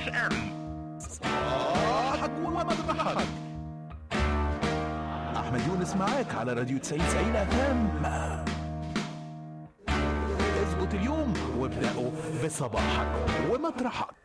اف ام صباحك ومطرحك احمد يونس معاك على راديو 90 90 اف ام اظبط اليوم وابدأوا بصباحك ومطرحك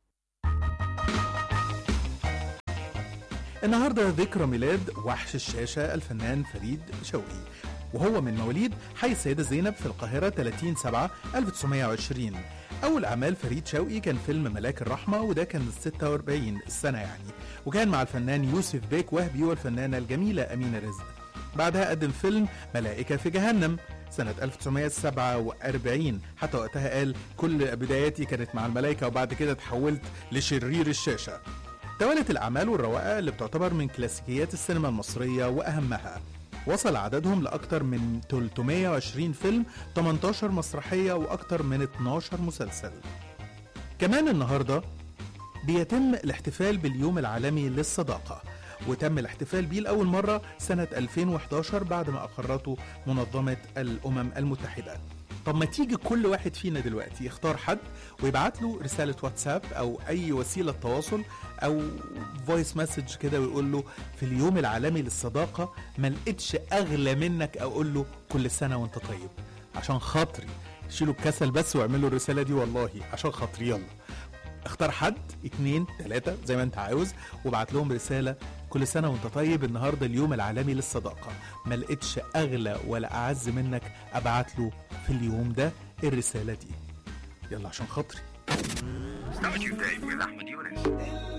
النهارده ذكرى ميلاد وحش الشاشة الفنان فريد شوقي وهو من مواليد حي السيدة زينب في القاهرة 30 7 1920 أول أعمال فريد شوقي كان فيلم ملاك الرحمة وده كان 46 السنة يعني وكان مع الفنان يوسف بيك وهبي والفنانة الجميلة أمينة رزق بعدها قدم فيلم ملائكة في جهنم سنة 1947 حتى وقتها قال كل بداياتي كانت مع الملائكة وبعد كده تحولت لشرير الشاشة توالت الأعمال والروائع اللي بتعتبر من كلاسيكيات السينما المصرية وأهمها وصل عددهم لأكثر من 320 فيلم 18 مسرحية وأكثر من 12 مسلسل كمان النهاردة بيتم الاحتفال باليوم العالمي للصداقة وتم الاحتفال بيه لأول مرة سنة 2011 بعد ما أقرته منظمة الأمم المتحدة طب ما تيجي كل واحد فينا دلوقتي يختار حد ويبعت له رسالة واتساب أو أي وسيلة تواصل أو فويس مسج كده ويقول له في اليوم العالمي للصداقة ما لقيتش أغلى منك أقول له كل سنة وأنت طيب عشان خاطري شيلوا الكسل بس واعملوا الرسالة دي والله عشان خاطري يلا اختار حد اتنين تلاتة زي ما انت عاوز وابعت لهم رسالة كل سنة وانت طيب النهاردة اليوم العالمي للصداقة ما لقيتش اغلى ولا اعز منك ابعت له في اليوم ده الرسالة دي يلا عشان خاطري Start your day with احمد يونس